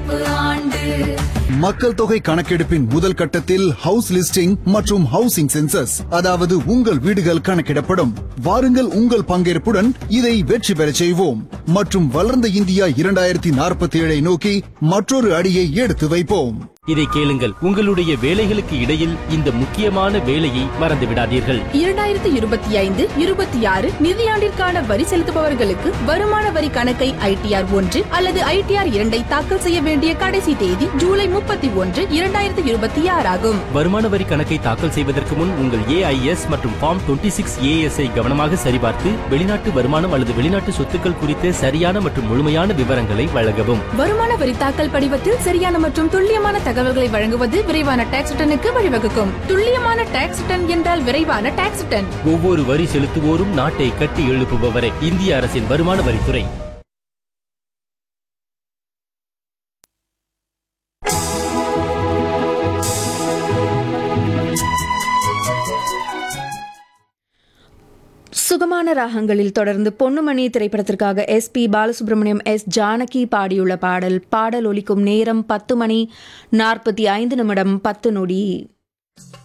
நடப்பு ஆண்டு மக்கள் தொகை கணக்கெடுப்பின் முதல் கட்டத்தில் ஹவுஸ் லிஸ்டிங் மற்றும் ஹவுசிங் சென்சஸ் அதாவது உங்கள் வீடுகள் கணக்கிடப்படும் வாருங்கள் உங்கள் பங்கேற்புடன் இதை வெற்றி பெறச் செய்வோம் மற்றும் வளர்ந்த இந்தியா இரண்டாயிரத்தி நாற்பத்தி ஏழை நோக்கி மற்றொரு அடியை எடுத்து வைப்போம் இதை கேளுங்கள் உங்களுடைய வேலைகளுக்கு இடையில் இந்த முக்கியமான வேலையை மறந்து விடாதீர்கள் இரண்டாயிரத்தி இருபத்தி ஐந்து இருபத்தி ஆறு நிதியாண்டிற்கான வரி செலுத்துபவர்களுக்கு வருமான வரி கணக்கை ஐடிஆர் ஒன்று அல்லது ஐடிஆர் இரண்டை தாக்கல் செய்ய வேண்டிய கடைசி தேதி ஜூலை முப்பத்தி ஒன்று இரண்டாயிரத்தி இருபத்தி ஆறாகும் வருமான வரி கணக்கை தாக்கல் செய்வதற்கு முன் உங்கள் ஏஐஎஸ் மற்றும் ஃபார்ம் 26 சிக்ஸ் ஏஎஸ் ஐ கவனமாக சரிபார்த்து வெளிநாட்டு வருமானம் அல்லது வெளிநாட்டு சொத்துக்கள் குறித்த சரியான மற்றும் முழுமையான விவரங்களை வழங்கவும் வருமான வரி தாக்கல் படிவத்தில் சரியான மற்றும் துல்லியமான தகவல்களை வழங்குவது விரைவான டாக்ஸ் ரிட்டனுக்கு வழிவகுக்கும் துல்லியமான டாக்ஸ் ரிட்டன் என்றால் விரைவான டாக்ஸ் ரிட்டன் ஒவ்வொரு வரி செலுத்துவோரும் நாட்டை கட்டி எழுப்புபவரே இந்திய அரசின் வருமான வரித்துறை சுகமான ராகங்களில் தொடர்ந்து பொன்னுமணி திரைப்படத்திற்காக S P Balasubrahmanyam S Janaki பாடியுள்ள பாடல் பாடல் ஒலிக்கும் நேரம் பத்து மணி நாற்பத்தி ஐந்து நிமிடம் பத்து நொடி